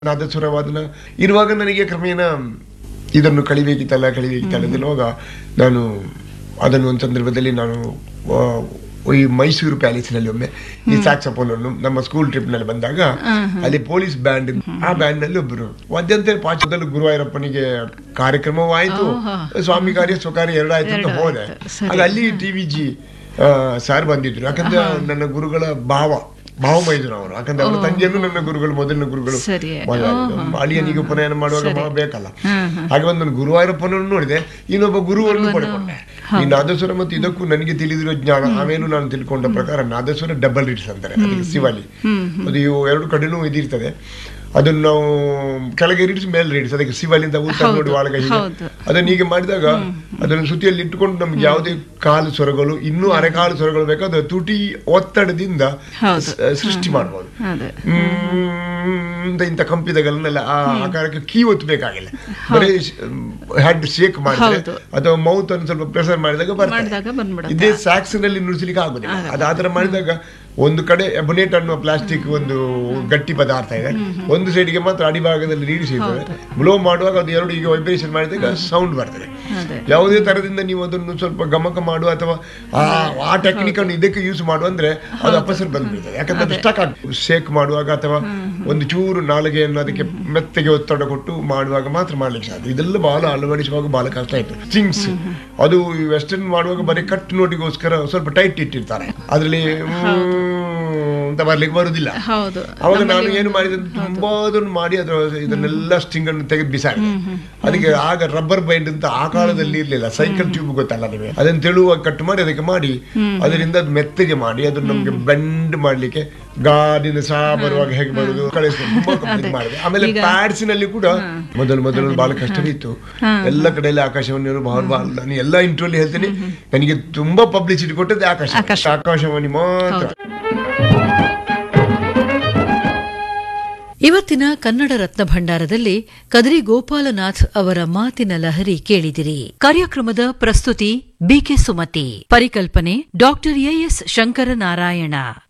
ನಾದಸ್ವರವಾದನ ಇರುವಾಗ ನನಗೆ ಕ್ರಮೇಣ ಇದನ್ನು ಕಳಿಬೇಕಿತ್ತಲ್ಲ ಕಳಿಬೇಕಿತ್ತಲ್ಲ ಅಂದಿರುವಾಗ ನಾನು ಅದನ್ನು ಒಂದು ಸಂದರ್ಭದಲ್ಲಿ ನಾನು ಆ, ಈ ಮೈಸೂರು ಪ್ಯಾಲೇಸಿನಲ್ಲಿ ಒಮ್ಮೆ ಈ ಸ್ಯಾಕ್ಸಫೋನ್ ಅನ್ನು ನಮ್ಮ ಸ್ಕೂಲ್ ಟ್ರಿಪ್ ನಲ್ಲಿ ಬಂದಾಗ ಅಲ್ಲಿ ಪೊಲೀಸ್ ಬ್ಯಾಂಡ್ ಆ ಬ್ಯಾಂಡ್ ನಲ್ಲಿ ಒಬ್ಬರು ವಾದ್ಯಂತರ ಪಾಚದಲ್ಲಿ ಗುರುವಾಯೂರಪ್ಪನಿಗೆ ಕಾರ್ಯಕ್ರಮವಾಯಿತು ಸ್ವಾಮಿ ಕಾರ್ಯ ಸ್ವಕಾರ್ಯ ಎರಡಾಯ್ತು ಅಂತ ಹೋದೆ ಆಗ ಅಲ್ಲಿ ಟಿ ವಿ ಜಿ ಸರ್ ಬಂದಿದ್ರು ಯಾಕಂದ್ರೆ ನನ್ನ ಗುರುಗಳ ಭಾವ ಭಾವಮೈದ್ರು ಅವರು ಯಾಕಂದ್ರೆ ಅವರ ತಂಗಿಯನ್ನು ನನ್ನ ಗುರುಗಳು ಮೊದಲಿನ ಗುರುಗಳು ಸರಿ. ಮೊದಲಾಗಿದ್ದು. ಅಳಿಯನಿಗೆ ಉಪನಯನ ಮಾಡುವಾಗ ಭಾವ ಬೇಕಲ್ಲ ಹಾಗೆ ಒಂದು ನಾನು ಗುರುವಾಯೂರಪ್ಪನನ್ನು ನೋಡಿದೆ ಇನ್ನೊಬ್ಬ ಗುರುವನ್ನು ಪಡ್ಕೊಂಡೆ ಈ ನಾದಸ್ವರ ಮತ್ತು ಇದಕ್ಕೂ ನನಗೆ ತಿಳಿದಿರೋ ಜ್ಞಾನ ಆಮೇಲೆ ನಾನು ತಿಳ್ಕೊಂಡ ಪ್ರಕಾರ ನಾದಸ್ವರ ಡಬಲ್ ರಿಡ್ಸ್ ಅಂತಾರೆ ಅದಕ್ಕೆ ಶಿವಾಲಿ ಅದು ಇವು ಎರಡು ಕಡೆನೂ ಇದಿರ್ತದೆ ಅದನ್ನು ನಾವು ಕೆಳಗೆ ರೀಡ್ಸ್ ಮೇಲೆ ರೀಡ್ಸ್ ಅದಕ್ಕೆ ಶಿವಾಲಿಂದ ಊಟ ನೋಡಿ ಒಳಗೆ ಹೀಗೆ ಹೌದು. ಅದನ್ನ ಹೀಗೆ ಮಾಡಿದಾಗ ಅದನ್ನು ಸುತಿಯಲ್ಲಿ ಇಟ್ಟುಕೊಂಡು ನಮ್ಗೆ ಯಾವುದೇ ಕಾಲು ಸ್ವರಗಳು ಇನ್ನೂ ಅರೆಕಾಲು ಸ್ವರಗಳು ಬೇಕಾದ್ರೆ ತುಟಿ ಒತ್ತಡದಿಂದ ಹೌದು. ಸ- ಸೃಷ್ಟಿ ಮಾಡಬಹುದು ಅದೇ ಅಂತ ಇಂಥ ಕಂಪಿದಗಳನ್ನೆಲ್ಲ ಆ ಆಕಾರಕ್ಕೆ ಕೀ ಒತ್ತಬೇಕಾಗಿಲ್ಲ ಬರೀ ಹೆಡ್ ಶೇಕ್ ಮಾಡಿದ್ರೆ ಹೌದು. ಅಥವಾ ಮೌತ್ ಅನ್ನು ಸ್ವಲ್ಪ ಪ್ರೆಸರ್ ಮಾಡಿದಾಗ ಮಾಡಿದಾಗ ಬರ್ತದೆ ಬಂದ್ಬಿಡುತ್ತೆ. ಇದೇ ಸ್ಯಾಕ್ಸ್ ನಲ್ಲಿ ನುಡಿಸ್ಲಿಕ್ಕೆ ಆಗುದಿಲ್ಲ ಅದು ಆತರ ಮಾಡಿದಾಗ ಒಂದು ಕಡೆ ಎಬನೇಟ್ ಅನ್ನುವ ಪ್ಲಾಸ್ಟಿಕ್ ಒಂದು ಗಟ್ಟಿ ಪದಾರ್ಥ ಇದೆ ಒಂದು ಸೈಡ್ಗೆ ಮಾತ್ರ ಅಡಿಭಾಗದಲ್ಲಿ ರೀಡಿಸ್ ಇರ್ತದೆ ಬ್ಲೋ ಮಾಡುವಾಗ ಅದು ಎರಡು ಈಗ ವೈಬ್ರೇಷನ್ ಮಾಡಿದಾಗ ಸೌಂಡ್ ಬರ್ತದೆ ಅದೇ ಯಾವುದೇ ತರದಿಂದ ನೀವು ಅದನ್ನು ಸ್ವಲ್ಪ ಗಮಕ ಮಾಡುವ ಅಥವಾ ಆ ಆ ಟೆಕ್ನಿಕ್ ಅನ್ನು ಇದಕ್ಕೆ ಯೂಸ್ ಮಾಡುವ ಅಂದ್ರೆ ಅದು ಅಪಸರ್ ಬಂದ್ಬಿಡ್ತದೆ ಯಾಕಂದ್ರೆ ಅದು ಸ್ಟಕ್ ಆಗ್ತದೆ ಶೇಕ್ ಮಾಡುವಾಗ ಅಥವಾ ಒಂದು ಚೂರು ನಾಲಿಗೆಯನ್ನು ಅದಕ್ಕೆ ಮೆತ್ತಗೆ ಒತ್ತಡ ಕೊಟ್ಟು ಮಾಡುವಾಗ ಮಾತ್ರ ಮಾಡ್ಲಿಕ್ಕೆ ಸಾಧ್ಯ ಇದೆಲ್ಲ ಬಹಳ ಅಳವಡಿಸುವಾಗ ಬಹಳ ಕಷ್ಟ ಆಯ್ತು ಸ್ಟ್ರಿಂಗ್ಸ್ ಅದು ವೆಸ್ಟರ್ನ್ ಮಾಡುವಾಗ ಬರೀ ಕಟ್ ನೋಟಿಗೋಸ್ಕರ ಸ್ವಲ್ಪ ಟೈಟ್ ಇಟ್ಟಿರ್ತಾರೆ ಅದರಲ್ಲಿ ಅಂತ ಬರ್ಲಿಕ್ಕೆ ಬರುದಿಲ್ಲ ಹೌದು ಅವಾಗ ನಾನು ಏನು ಮಾಡಿದೆ ಅಂದ್ರೆ ತುಂಬಾ ಅದನ್ನು ಮಾಡಿ ಅದರ ಇದನ್ನೆಲ್ಲ ಸ್ಟಿಂಗ್ ಅನ್ನು ತೆಗೆದು ಬಿಸಾಡಿದೆ ಅದಕ್ಕೆ ಆಗ ರಬ್ಬರ್ ಬೈಂಡ್ ಅಂತ ಆ ಕಾಲದಲ್ಲಿ ಇರ್ಲಿಲ್ಲ ಸೈಕಲ್ ಟ್ಯೂಬ್ ಗೊತ್ತಲ್ಲ ನಿಮಗೆ ಅದನ್ನು ತೆಳುವಾಗಿ ಕಟ್ ಮಾಡಿ ಅದಕ್ಕೆ ಮಾಡಿ ಅದರಿಂದ ಅದು ಮೆತ್ತಗೆ ಮಾಡಿ ಅದನ್ನು ನಮ್ಗೆ ಬೆಂಡ್ ಮಾಡ್ಲಿಕ್ಕೆ ಗಾಡಿನ ಸಹ ಬರುವಾಗ ಹೇಗೆ ಬರುದು ಕಳಿಸ್ಕೊಂಡು ತುಂಬಾ ಕಂಪ್ಲೀಟ್ ಮಾಡಿದೆ ಆಮೇಲೆ ಪ್ಯಾಡ್ಸ್ ನಲ್ಲಿ ಕೂಡ ಮೊದಲು ಮೊದಲು ಬಹಳ ಕಷ್ಟವಿತ್ತು ಎಲ್ಲ ಕಡೆಯಲ್ಲಿ ಆಕಾಶವಾಣಿಯವರು ಬಹಳ ಬಹಳ ನಾನು ಎಲ್ಲ ಇಂಟ್ರಲ್ಲಿ ಹೇಳ್ತೀನಿ ನನಗೆ ತುಂಬಾ ಪಬ್ಲಿಸಿಟಿ ಕೊಟ್ಟದ್ದು ಆಕಾಶ ಆಕಾಶವಾಣಿ ಮಾತ್ರ ಇವತ್ತಿನ ಕನ್ನಡ ರತ್ನ ಭಂಡಾರದಲ್ಲಿ ಕದ್ರಿ ಗೋಪಾಲನಾಥ್ ಅವರ ಮಾತಿನ ಲಹರಿ ಕೇಳಿದಿರಿ ಕಾರ್ಯಕ್ರಮದ ಪ್ರಸ್ತುತಿ ಬಿಕೆ ಸುಮತಿ ಪರಿಕಲ್ಪನೆ ಡಾಕ್ಟರ್ ಎಎಸ್ ಶಂಕರನಾರಾಯಣ